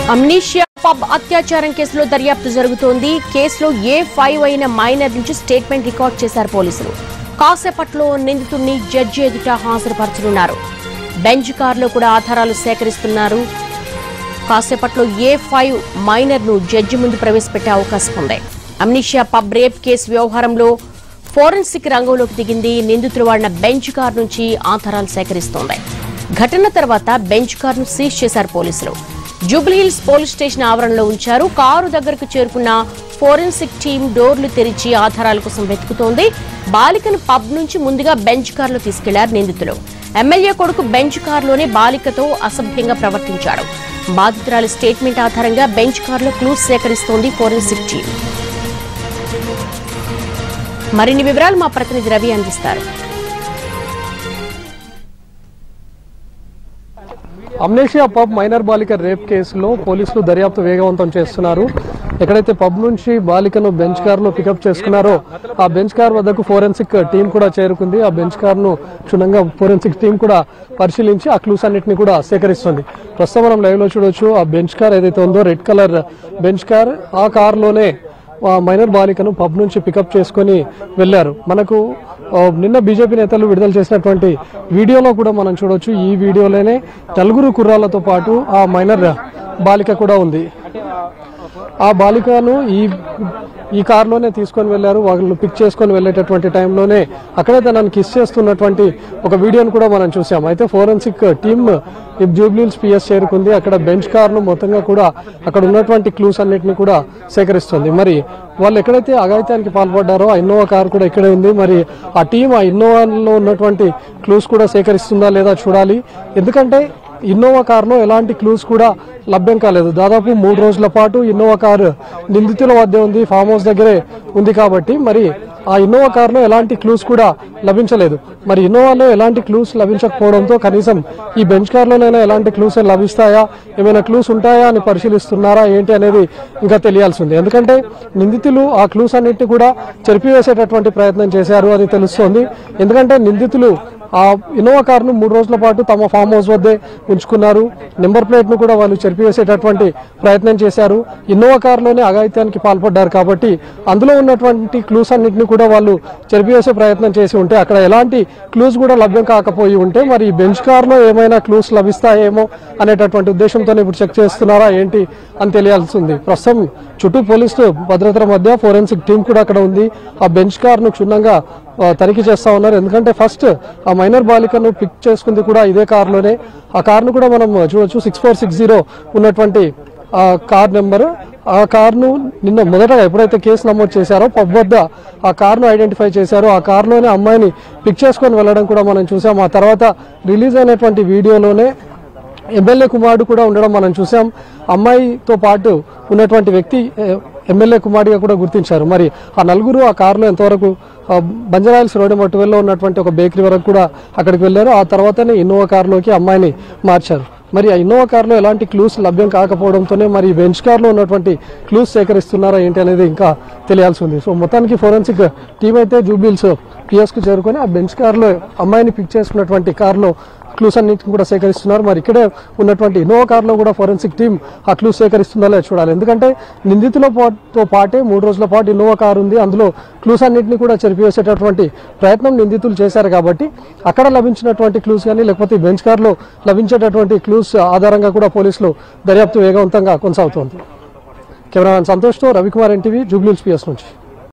amnesia pub అత్యాచారం కేసులో దర్యాప్తు జరుగుతోంది కేసులో ఏ ఫైవ్ అయిన మైనర్ నుంచి స్టేట్మెంట్ రికార్డ్ చేశారు పోలీసులు కాసేపట్లో నిందితుడిని జడ్జి ఎదుట హాజరుపరచనున్నారు బెంచ్ కారులో కూడా ఆధారాలు సేకరిస్తున్నారు కాసేపట్లో ఏ ఫైవ్ మైనర్ ను జడ్జి ముందు ప్రవేశపెట్టే అవకాశం ఉంది అమ్నిషియా పబ్ రేప్ కేసు వ్యవహారంలో ఫోరెన్సిక్ రంగంలోకి దిగింది నిందితులు వాడిన బెంచ్ కార్ నుంచి ఆధారాలు సేకరిస్తోంది ఘటన తర్వాత బెంచ్ కార్ ను సీజ్ చేశారు పోలీసులు జూబ్లీహిల్స్ పోలీస్ స్టేషన్ ఆవరణలో ఉంచారు కారు దగ్గరకు చేరుకున్న ఫోరెన్సిక్ టీం డోర్లు తెరిచి ఆధారాల కోసం వెతుకుతోంది బాలికను పబ్ నుంచి ముందుగా బెంచ్ కారులో తీసుకెళ్లారు నిందితులు ఎమ్మెల్యే కొడుకు బెంచ్ కారులోనే బాలికతో అసభ్యంగా ప్రవర్తించాడు బాధితురాలి స్టేట్మెంట్ ఆధారంగా బెంచ్ కారులో క్లూస్ సేకరిస్తోంది ఫోరెన్సిక్ టీం మరిన్ని వివరాలు మా ప్రతినిధి రవి అందిస్తారు అమ్నేషియా పబ్ మైనర్ బాలిక రేప్ కేసులో పోలీసులు దర్యాప్తు వేగవంతం చేస్తున్నారు ఎక్కడైతే పబ్ నుంచి బాలికను బెంచ్ కార్ లో పికప్ చేసుకున్నారో ఆ బెంచ్ కార్ వద్దకు ఫోరెన్సిక్ టీం కూడా చేరుకుంది ఆ బెంచ్ కార్ ను క్షుణ్ణంగా ఫోరెన్సిక్ టీం కూడా పరిశీలించి ఆ క్లూస్ అన్నిటిని కూడా సేకరిస్తుంది ప్రస్తుతం మనం లైవ్ లో చూడొచ్చు ఆ బెంచ్ కార్ ఏదైతే ఉందో రెడ్ కలర్ బెంచ్ కార్ ఆ కార్ లోనే ఆ మైనర్ బాలికను పబ్ నుంచి పికప్ చేసుకొని వెళ్లారు మనకు ఆ, నిన్న బీజేపీ నేతలు విడుదల చేసినటువంటి వీడియోలో కూడా మనం చూడొచ్చు ఈ వీడియోలోనే నలుగురు కుర్రాళ్లతో పాటు ఆ మైనర్ బాలిక కూడా ఉంది ఆ బాలికను ఈ ఈ కారులోనే తీసుకొని వెళ్లారు వాళ్ళు పిక్ చేసుకొని వెళ్ళేటటువంటి టైంలోనే అక్కడే తనను కిస్ చేస్తున్నటువంటి ఒక వీడియోను కూడా మనం చూసాం అయితే ఫోరెన్సిక్ టీమ్ జూబ్లీల్స్ పిఎస్ చేరుకుంది అక్కడ బెంచ్ కార్ను మొత్తంగా కూడా అక్కడ ఉన్నటువంటి క్లూస్ అన్నిటిని కూడా సేకరిస్తుంది మరి వాళ్ళు ఎక్కడైతే అఘాయిత్యానికి పాల్పడ్డారో ఆ ఇన్నోవా కార్ కూడా ఇక్కడే ఉంది మరి ఆ టీం ఆ ఇన్నోవాలో ఉన్నటువంటి క్లూస్ కూడా సేకరిస్తుందా లేదా చూడాలి ఎందుకంటే ఇన్నోవా కారులో ఎలాంటి క్లూస్ కూడా లభ్యం కాలేదు దాదాపు మూడు రోజుల పాటు ఇన్నోవా కారు నిందితుల వద్ద ఉంది ఫామ్ హౌస్ దగ్గరే ఉంది కాబట్టి మరి ఆ ఇన్నోవా కారులో ఎలాంటి క్లూస్ కూడా లభించలేదు మరి ఇన్నోవాలో ఎలాంటి క్లూస్ లభించకపోవడంతో కనీసం ఈ బెంచ్ కార్లోనైనా ఎలాంటి క్లూస్ లభిస్తాయా ఏమైనా క్లూస్ ఉంటాయా అని పరిశీలిస్తున్నారా ఏంటి అనేది ఇంకా తెలియాల్సి ఉంది ఎందుకంటే నిందితులు ఆ క్లూస్ అన్నిటిని కూడా చెరిపివేసేటటువంటి ప్రయత్నం చేశారు అని తెలుస్తోంది ఎందుకంటే నిందితులు ఆ ఇన్నోవా కారును మూడు రోజుల పాటు తమ ఫామ్ హౌస్ వద్దే ఉంచుకున్నారు నెంబర్ ప్లేట్ ను కూడా వాళ్ళు చెరిపివేసేటటువంటి ప్రయత్నం చేశారు ఇన్నోవా కారులోనే అఘాయిత్యానికి పాల్పడ్డారు కాబట్టి అందులో ఉన్నటువంటి క్లూస్ అన్నింటినీ కూడా వాళ్ళు చెరిపివేసే ప్రయత్నం చేసి ఉంటే అక్కడ ఎలాంటి క్లూస్ కూడా లభ్యం కాకపోయి ఉంటే మరి ఈ బెంచ్ కార్లో ఏమైనా క్లూస్ లభిస్తాయేమో అనేటటువంటి ఉద్దేశంతో ఇప్పుడు చెక్ చేస్తున్నారా ఏంటి అని తెలియాల్సి ఉంది ప్రస్తుతం చుట్టూ పోలీసులు భద్రతల మధ్య ఫోరెన్సిక్ టీం కూడా అక్కడ ఉంది ఆ బెంచ్ కార్ను క్షుణ్ణంగా ఆ, తనిఖీ చేస్తా ఉన్నారు ఎందుకంటే ఫస్ట్ ఆ మైనర్ బాలికను పిక్ చేసుకుంది కూడా ఇదే కారులోనే ఆ కార్ను కూడా మనం చూడొచ్చు సిక్స్ ఫోర్ సిక్స్ జీరో ఉన్నటువంటి ఆ కార్ నెంబర్ ఆ కార్ను నిన్న మొదటగా ఎప్పుడైతే కేసు నమోదు చేశారో పబ్ వద్ద ఆ కార్ను ఐడెంటిఫై చేశారో ఆ కారులోనే అమ్మాయిని పిక్ చేసుకొని వెళ్ళడం కూడా మనం చూసాం ఆ తర్వాత రిలీజ్ అయినటువంటి వీడియోలోనే ఎమ్మెల్యే కుమారుడు కూడా ఉండడం మనం చూసాం అమ్మాయితో పాటు ఉన్నటువంటి వ్యక్తి ఎ- ఎమ్మెల్యే కుమారుడిగా కూడా గుర్తించారు మరి ఆ నలుగురు ఆ కారులో ఎంతవరకు ఆ, బంజారాయిల్స్ రోడ్ మట్టువెల్లో ఉన్నటువంటి ఒక బేకరీ వరకు కూడా అక్కడికి వెళ్ళారు ఆ తర్వాతనే ఇన్నోవా కారులోకి అమ్మాయిని మార్చారు మరి ఆ ఇన్నోవా కారులో ఎలాంటి క్లూస్ లభ్యం కాకపోవడంతోనే మరి ఈ బెంచ్ కార్లో ఉన్నటువంటి క్లూస్ సేకరిస్తున్నారా ఏంటి అనేది ఇంకా తెలియాల్సి ఉంది సో మొత్తానికి ఫోరెన్సిక్ టీం అయితే జూబిల్స్ పిఎస్కు చేరుకొని ఆ బెంచ్ కార్లో అమ్మాయిని పిక్ చేసుకున్నటువంటి కార్లో క్లూస్ అన్నింటిని కూడా సేకరిస్తున్నారు మరి ఇక్కడే ఉన్నటువంటి ఇన్నోవా కార్లో కూడా ఫోరెన్సిక్ టీం ఆ క్లూస్ సేకరిస్తుందో లేదో చూడాలి ఎందుకంటే నిందితుల పాటుతో పాటే మూడు రోజుల పాటు ఇన్నోవా కారు ఉంది అందులో క్లూస్ అన్నింటినీ కూడా చెరిపివేసేటటువంటి ప్రయత్నం నిందితులు చేశారు కాబట్టి అక్కడ లభించినటువంటి క్లూస్ కానీ లేకపోతే ఈ బెంచ్ కార్లో లభించేటటువంటి క్లూస్ ఆధారంగా కూడా పోలీసులు దర్యాప్తు వేగవంతంగా కొనసాగుతోంది కెమెరామెన్ సంతోష్తో రవికుమార్ ఎన్టీవీ జూబ్లీల్స్ పిఎస్ నుంచి